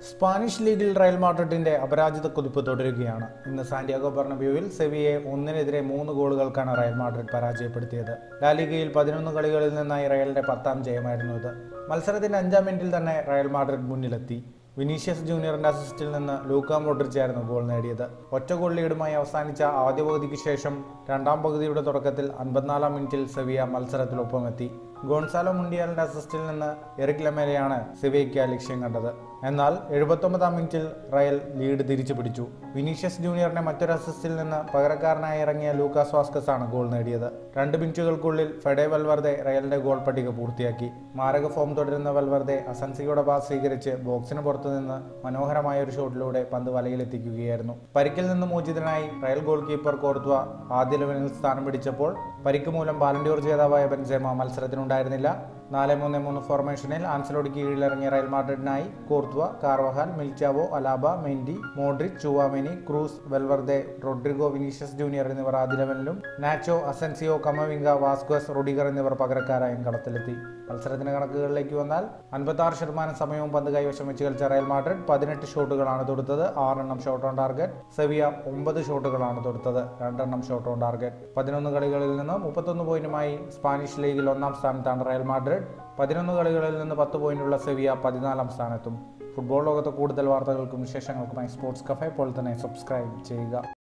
Spanish ലീഗിൽ Real മാഡ്രിഡിന്റെ അപരാജിത കുതിപ്പ് തുടരുകയാണ് ഇന്ന് സാന്റിയാഗോ ബർണബ്യൂവിൽ സെവിയെ ഒന്നിനെതിരെ മൂന്ന് ഗോളുകൾക്കാണ് റയൽ മാഡ്രിഡ് പരാജയപ്പെടുത്തിയത് ലാലിഗയിൽ പതിനൊന്ന് കളികളിൽ നിന്നായി റയലിന്റെ പത്താം ജയമായിരുന്നു ഇത് മത്സരത്തിന്റെ അഞ്ചാം മിനിറ്റിൽ തന്നെ റയൽ മാഡ്രിഡ് മുന്നിലെത്തി വിനീഷ്യസ് ജൂനിയറിന്റെ അസിസ്റ്റിൽ നിന്ന് ലൂക്ക മോഡ്രിച്ചായിരുന്നു ഗോൾ നേടിയത് ഒറ്റ ഗോൾ ലീഡുമായി അവസാനിച്ച ആദ്യ പകുതിക്ക് ശേഷം രണ്ടാം പകുതിയുടെ തുടക്കത്തിൽ അൻപത്തിനാലാം മിനിറ്റിൽ സെവിയ മത്സരത്തിലൊപ്പമെത്തി ഗോൺസാലോ മുണ്ടിയാലിന്റെ അസിസ്റ്റിൽ നിന്ന് എറിക് ലെമേലയാണ് സെവിയയ്ക്ക് ലക്ഷ്യം കണ്ടത് എന്നാൽ എഴുപത്തൊമ്പതാം മിനിറ്റിൽ റയൽ ലീഡ് തിരിച്ചു പിടിച്ചു വിനീഷ്യസ് ജൂനിയറിന്റെ മറ്റൊരു അസിസ്റ്റിൽ നിന്ന് പകരക്കാരനായി ഇറങ്ങിയ ലൂക്കാസ് വാസ്കസ് ആണ് ഗോൾ നേടിയത് രണ്ട് മിനിറ്റുകൾക്കുള്ളിൽ ഫെഡെ വൽവർദെ റയലിന്റെ ഗോൾ പട്ടിക പൂർത്തിയാക്കി മാരക ഫോം തുടരുന്ന വൽവർദെ അസൻസിയുടെ പാസ് സ്വീകരിച്ച് ബോക്സിന് പുറത്തുനിന്ന് മനോഹരമായ ഒരു ഷോട്ടിലൂടെ പന്ത് വലയിലെത്തിക്കുകയായിരുന്നു പരിക്കിൽ നിന്ന് മോചിതനായി റയൽ ഗോൾ കീപ്പർ കോർത്തുവ ആദ്യ ലെവലിൽ സ്ഥാനം പിടിച്ചപ്പോൾ പരിക്ക് മൂലം ബാലൻഡിയോർ ജേതാവായ ബെൻസേമ മത്സരത്തിനുണ്ടായിരുന്നില്ല നാല് മൂന്ന് മൂന്ന് ഫോർമേഷനിൽ ആൻസലോഡിക്ക് കീഴിലിറങ്ങിയ റയൽ മാഡ്രിഡിനായി Courtois Carvajal Militao Alaba Mendy Modric Tchouameni Kroos Valverde Rodrygo Vinicius junior എന്നിവർ ആദ്യ ലെവലിലും Nacho Asensio Camavinga Vazquez Rudiger എന്നിവർ പകരക്കാരായും കളത്തിലെത്തി മത്സരത്തിന്റെ കണക്കുകളിലേക്ക് വന്നാൽ അൻപത്തി ആറ് ശതമാനം സമയവും പന്ത് കൈവശം വെച്ച് കളിച്ച റയൽ മാഡ്രിഡ് പതിനെട്ട് ഷോട്ടുകളാണ് തൊടുത്തത് ആറെണ്ണം ഷോട്ട് ഓൺ ടാർഗറ്റ് സെവിയ ഒമ്പത് ഷോട്ടുകളാണ് തൊടുത്തത് രണ്ടെണ്ണം ഷോട്ട് ഓൺ ടാർഗറ്റ് പതിനൊന്ന് കളികളിൽ നിന്ന് മുപ്പത്തൊന്ന് പോയിന്റുമായി സ്പാനിഷ് ലീഗിൽ ഒന്നാം സ്ഥാനത്താണ് റയൽ മാഡ്രിഡ് പതിനൊന്ന് കളികളിൽ നിന്ന് പത്ത് പോയിന്റുള്ള സെവിയ പതിനാലാം സ്ഥാനത്തും ഫുട്ബോൾ ലോകത്ത് കൂടുതൽ വാർത്തകൾക്കും വിശേഷങ്ങൾക്കുമായി സ്പോർട്സ് കഫേ പോലെ തന്നെ സബ്സ്ക്രൈബ് ചെയ്യുക